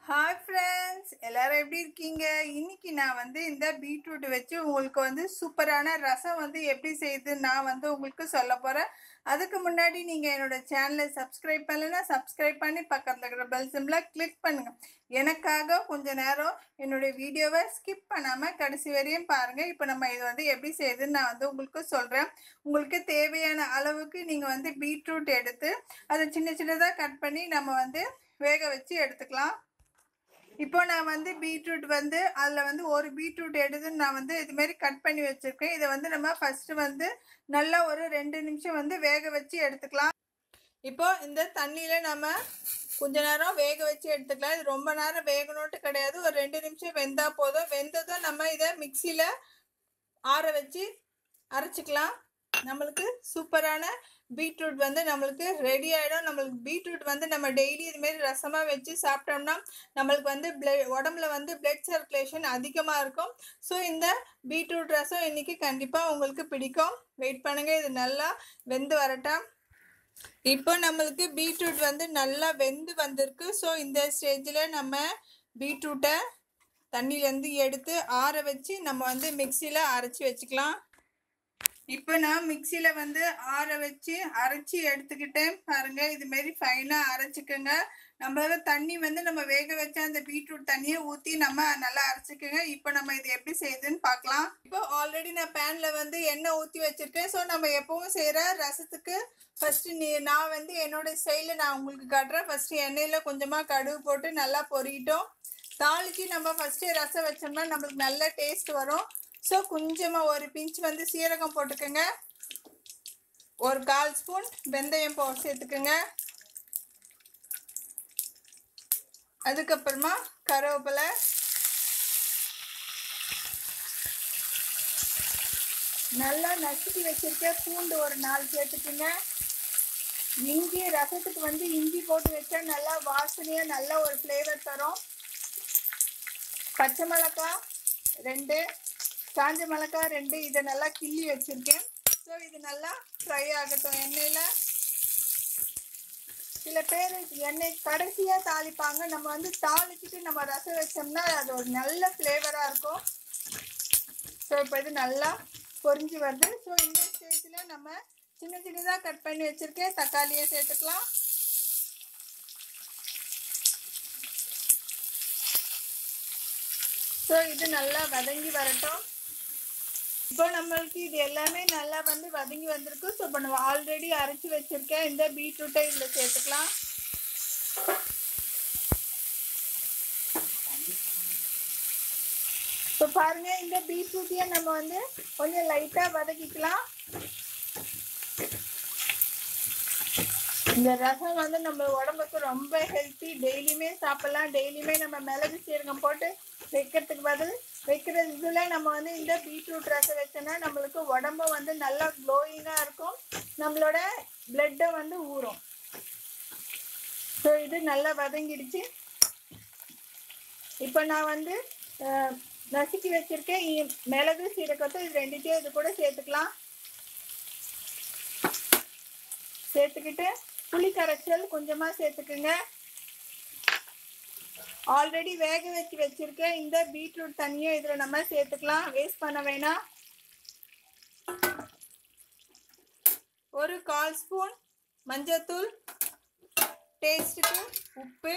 hi friends எல்லாரும் எப்படி இருக்கீங்க இன்னைக்கு நான் வந்து இந்த பீட்ரூட் வச்சு உங்களுக்கு வந்து சூப்பரான ரசம் வந்து எப்படி செய்யுது நான் வந்து உங்களுக்கு சொல்ல போகிறேன் அதுக்கு முன்னாடி நீங்கள் என்னோட சேனலை சப்ஸ்கிரைப் பண்ணலைன்னா சப்ஸ்கிரைப் பண்ணி பக்கத்தில் இருக்கிற பெல் சிம்பில் கிளிக் பண்ணுங்கள் எனக்காக கொஞ்ச நேரம் என்னுடைய வீடியோவை ஸ்கிப் பண்ணாமல் கடைசி வரையும் பாருங்கள் இப்போ நம்ம இது வந்து எப்படி செய்யுதுன்னு நான் வந்து உங்களுக்கு சொல்கிறேன் உங்களுக்கு தேவையான அளவுக்கு நீங்கள் வந்து பீட்ரூட் எடுத்து அதை சின்ன சின்னதாக கட் பண்ணி நம்ம வந்து வேக வச்சு எடுத்துக்கலாம் இப்போ நான் வந்து பீட்ரூட் வந்து அதில் வந்து ஒரு பீட்ரூட் எடுத்து நான் வந்து இதுமாரி கட் பண்ணி வச்சுருக்கேன் இதை வந்து நம்ம ஃபஸ்ட்டு வந்து நல்லா ஒரு ரெண்டு நிமிஷம் வந்து வேக வச்சு எடுத்துக்கலாம் இப்போ இந்த தண்ணியில் நம்ம கொஞ்ச நேரம் வேக வச்சு எடுத்துக்கலாம் இது ரொம்ப நேரம் வேகணுன்ட்டு கிடையாது ஒரு ரெண்டு நிமிஷம் வெந்தால் போதும் வெந்ததும் நம்ம இதை மிக்சியில் ஆற வச்சு அரைச்சிக்கலாம் நம்மளுக்கு சூப்பரான பீட்ரூட் வந்து நம்மளுக்கு ரெடி ஆகிடும் நம்மளுக்கு பீட்ரூட் வந்து நம்ம டெய்லி இதுமாரி ரசமாக வச்சு சாப்பிட்டோம்னா நம்மளுக்கு வந்து பிள உடம்புல வந்து பிளட் சர்க்குலேஷன் அதிகமாக இருக்கும் ஸோ இந்த பீட்ரூட் ரசம் இன்றைக்கி கண்டிப்பாக உங்களுக்கு பிடிக்கும் வெயிட் பண்ணுங்கள் இது நல்லா வெந்து வரட்டும் இப்போ நம்மளுக்கு பீட்ரூட் வந்து நல்லா வெந்து வந்திருக்கு ஸோ இந்த ஸ்டேஜில் நம்ம பீட்ரூட்டை தண்ணியிலேருந்து எடுத்து ஆற வச்சு நம்ம வந்து மிக்சியில் அரைச்சி வச்சுக்கலாம் இப்போ நான் மிக்சியில் வந்து ஆற வச்சு அரைச்சி எடுத்துக்கிட்டேன் பாருங்க இது மாரி ஃபைனாக அரைச்சிக்கோங்க நம்மளால தண்ணி வந்து நம்ம வேக வச்ச அந்த பீட்ரூட் தண்ணியை ஊற்றி நம்ம நல்லா அரைச்சிக்கோங்க இப்போ நம்ம இது எப்படி செய்யுதுன்னு பார்க்கலாம் இப்போ ஆல்ரெடி நான் பேனில் வந்து எண்ணெய் ஊற்றி வச்சுருக்கேன் ஸோ நம்ம எப்பவும் செய்கிற ரசத்துக்கு ஃபஸ்ட்டு நீ நான் வந்து என்னோட ஸ்டைலில் நான் உங்களுக்கு காட்டுறேன் ஃபஸ்ட்டு எண்ணெயில் கொஞ்சமாக கடுகு போட்டு நல்லா பொரியிட்டோம் தாளிக்கு நம்ம ஃபஸ்ட்டு ரசம் வச்சோம்னா நம்மளுக்கு நல்ல டேஸ்ட் வரும் ஸோ கொஞ்சமாக ஒரு பிஞ்ச் வந்து சீரகம் போட்டுக்கோங்க ஒரு கால் ஸ்பூன் வெந்தயம் போ சேர்த்துக்குங்க அதுக்கப்புறமா கருவேப்பிலை நல்லா நசுக்கி வச்சிருக்க பூண்டு ஒரு நாலு சேர்த்துக்குங்க இஞ்சி ரசத்துக்கு வந்து இஞ்சி போட்டு வச்சா நல்லா வாசனையாக நல்ல ஒரு ஃப்ளேவர் தரும் பச்சை மிளகாய் ரெண்டு காஞ்ச மிளகாய் ரெண்டு இதை நல்லா கிள்ளி வச்சுருக்கேன் ஸோ இது நல்லா ஃப்ரை ஆகட்டும் எண்ணெயில் சில பேர் எண்ணெய் கடைசியாக தாளிப்பாங்க நம்ம வந்து தாளிச்சிட்டு நம்ம ரசம் வச்சோம்னா அது ஒரு நல்ல ஃப்ளேவராக இருக்கும் ஸோ இப்போ இது நல்லா பொரிஞ்சு வருது ஸோ இந்த ஸ்டேஜில் நம்ம சின்ன சின்னதாக கட் பண்ணி வச்சுருக்கேன் தக்காளியை சேர்த்துக்கலாம் ஸோ இது நல்லா வதங்கி வரட்டும் இப்போ நம்மளுக்கு இது எல்லாமே நல்லா வந்து வதங்கி வந்திருக்கு ஸோ இப்போ நம்ம ஆல்ரெடி அரைச்சி வச்சுருக்கேன் இந்த பீட்ரூட்டை இதில் சேர்த்துக்கலாம் இப்போ பாருங்க இந்த பீட்ரூட்டையும் நம்ம வந்து கொஞ்சம் லைட்டாக வதக்கிக்கலாம் இந்த ரசம் வந்து நம்ம உடம்புக்கு ரொம்ப ஹெல்த்தி டெய்லியுமே சாப்பிடலாம் டெய்லியுமே நம்ம மிளகு சீரகம் போட்டு வைக்கிறதுக்கு பதில் வைக்கிற இதில் நம்ம வந்து இந்த பீட்ரூட் ரசம் வச்சோன்னா நம்மளுக்கு உடம்பு வந்து நல்லா க்ளோயிங்காக இருக்கும் நம்மளோட பிளட்டை வந்து ஊறும் ஸோ இது நல்லா வதங்கிடுச்சு இப்போ நான் வந்து நசுக்கி வச்சுருக்கேன் மிளகு சீரகத்தை இது ரெண்டுத்தையும் இது கூட சேர்த்துக்கலாம் சேர்த்துக்கிட்டு புளி கரைச்சல் கொஞ்சமாக சேர்த்துக்குங்க ஆல்ரெடி வேக வச்சு வச்சிருக்கேன் இந்த பீட்ரூட் தண்ணியை இதில் நம்ம சேர்த்துக்கலாம் வேஸ்ட் பண்ண வேணாம் ஒரு கால் ஸ்பூன் மஞ்சத்தூள் டேஸ்ட்டுக்கு உப்பு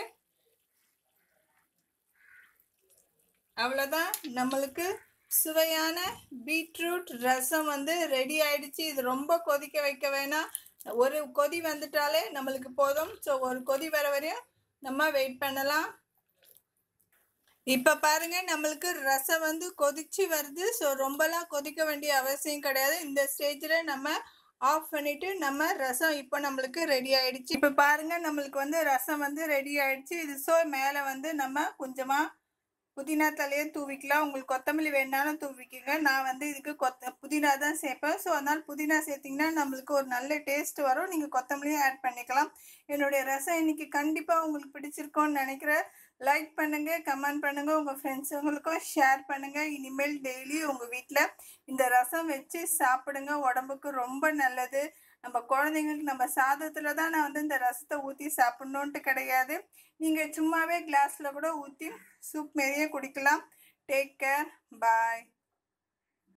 அவ்வளோதான் நம்மளுக்கு சுவையான பீட்ரூட் ரசம் வந்து ரெடி ஆயிடுச்சு இது ரொம்ப கொதிக்க வைக்க வேணாம் ஒரு கொதி வந்துட்டாலே நம்மளுக்கு போதும் ஸோ ஒரு கொதி வர வரையும் நம்ம வெயிட் பண்ணலாம் இப்போ பாருங்க நம்மளுக்கு ரசம் வந்து கொதிச்சு வருது ஸோ ரொம்பலாம் கொதிக்க வேண்டிய அவசியம் கிடையாது இந்த ஸ்டேஜில் நம்ம ஆஃப் பண்ணிட்டு நம்ம ரசம் இப்போ நம்மளுக்கு ரெடி ஆயிடுச்சு இப்போ பாருங்க நம்மளுக்கு வந்து ரசம் வந்து ரெடி ஆயிடுச்சு இது ஸோ மேலே வந்து நம்ம கொஞ்சமாக புதினா தலையும் தூவிக்கலாம் உங்களுக்கு கொத்தமல்லி வேணாலும் தூவிக்கிங்க நான் வந்து இதுக்கு கொத்த புதினா தான் சேர்ப்பேன் ஸோ அதனால் புதினா சேர்த்திங்கன்னா நம்மளுக்கு ஒரு நல்ல டேஸ்ட் வரும் நீங்கள் கொத்தமல்லியும் ஆட் பண்ணிக்கலாம் என்னுடைய ரசம் இன்னைக்கு கண்டிப்பாக உங்களுக்கு பிடிச்சிருக்கோன்னு நினைக்கிறேன் லைக் பண்ணுங்கள் கமெண்ட் பண்ணுங்கள் உங்கள் ஃப்ரெண்ட்ஸுங்களுக்கும் ஷேர் பண்ணுங்கள் இனிமேல் டெய்லி உங்கள் வீட்டில் இந்த ரசம் வச்சு சாப்பிடுங்க உடம்புக்கு ரொம்ப நல்லது நம்ம குழந்தைங்களுக்கு நம்ம சாதத்தில் தான் நான் வந்து இந்த ரசத்தை ஊற்றி சாப்பிட்ணுன்ட்டு கிடையாது நீங்கள் சும்மாவே கிளாஸில் கூட ஊற்றி சூப் மாரியே குடிக்கலாம் டேக் கேர் பாய்